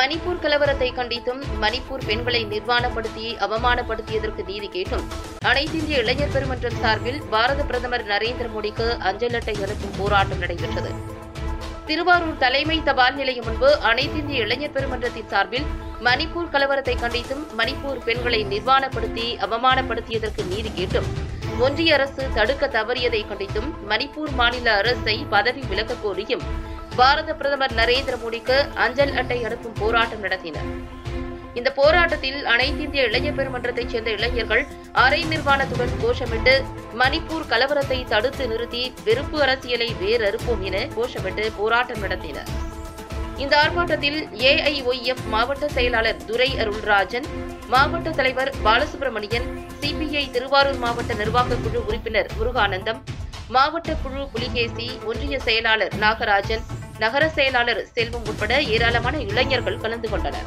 மணிப்பூர் கலவரத்தை கண்டித்தும் மணிப்பூர் பெண்களை நிர்வாணப்படுத்தி அவமானப்படுத்தியதற்கு நீதி கேட்டும் அனைத்திந்திய இளைஞர் பெருமன்றம் சார்பில் பாரத பிரதமர் நரேந்திர மோடிக்கு அஞ்சல் அட்டை அனுப்பும் போராட்டம் நடைபெற்றது திருவாரூர் தலைமை தபால் நிலையம் முன்பு அனைத்திந்திய இளைஞர் பெருமன்றத்தின் சார்பில் மணிப்பூர் கலவரத்தை கண்டித்தும் மணிப்பூர் பெண்களை நிர்வாணப்படுத்தி அவமானப்படுத்தியதற்கு நீதி கேட்டும் ஒன்றிய அரசு தடுக்க தவறியதை கண்டித்தும் மணிப்பூர் மாநில அரசை பதவி விலகக் கோரியும் பாரத பிரதமர் நரேந்திர மோடிக்கு அஞ்சல் அட்டை அனுப்பும் போராட்டம் நடத்தினர் இந்த போராட்டத்தில் அனைத்திந்திய இளைஞர் பெருமன்றத்தைச் சேர்ந்த இளைஞர்கள் அரை நிர்வாணத்துடன் கோஷமிட்டு மணிப்பூர் கலவரத்தை தடுத்து நிறுத்தி வெறுப்பு அரசியலை வேரறுப்போம் என கோஷமிட்டு போராட்டம் நடத்தினர் இந்த ஆர்ப்பாட்டத்தில் ஏஐஒய்எஃப் மாவட்ட செயலாளர் துரை அருள்ராஜன் மாவட்ட தலைவர் பாலசுப்ரமணியன் சிபிஐ திருவாரூர் மாவட்ட நிர்வாகக் குழு உறுப்பினர் முருகானந்தம் மாவட்ட குழு புலிகேசி ஒன்றிய செயலாளர் நாகராஜன் நகர செயலாளர் செல்வம் உட்பட ஏராளமான இளைஞர்கள் கலந்து கொண்டனர்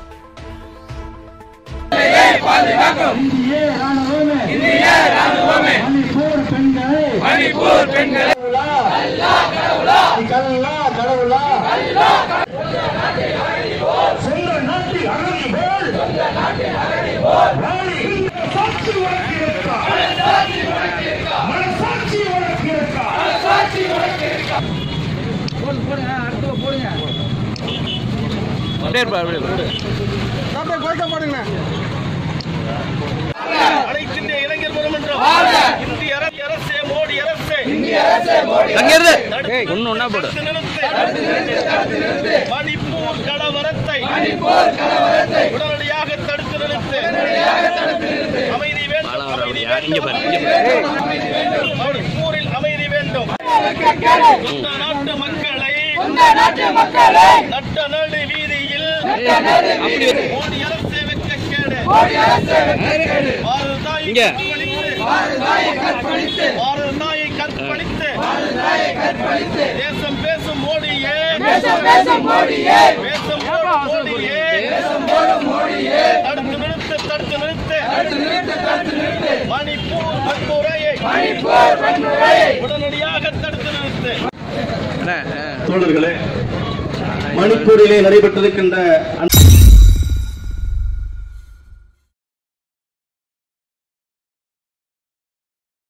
இந்திய ராணுவமே இந்திய ராணுவமே மணிப்பூர் பெண்களை மணிப்பூர் பெண்களை கல்லா கடவுளா கடவுளா சொந்த நாட்டில் அகதி போல் வாழி சாட்சி உனக்கு இருக்கா மனசாட்சி உனக்கு இருக்கா அனைத்திந்திய இளைஞர் பெருமன்றம் இந்திய அரசு அரசே மோடி அரசே ஏய் ஒண்ணு ஒண்ணா போடு தடுத்து நிறுத்து. மணிப்பூர் கலவரத்தை உடனடியாக தடுத்து நிறுத்து அமைதி வேண்டும் அமைதி இங்க வேண்டும் பாரு இங்க பாரு மணிப்பூரில் அமைதி வேண்டும் சொந்த நாட்டு மக்களை நட்ட நடு வீதியில் அப்படி வந்து மோடி அரசே வெட்கக்கேடு பாரத தாயை இங்க. கற்பழித்து பாரத தாயை கற்பழித்து தேசம் பேசும் மோடியே தேசம் பேசும் மோடியே தேசம் போடும் மோடியே தடுத்து நிறுத்து தடுத்து நிறுத்து மணிப்பூர் வன்முறையை உடனடியாக தடுத்து நிறுத்து அண்ணா, ஆ. தோழர்களே மணிப்பூரிலே நடைபெற்றிருக்கின்ற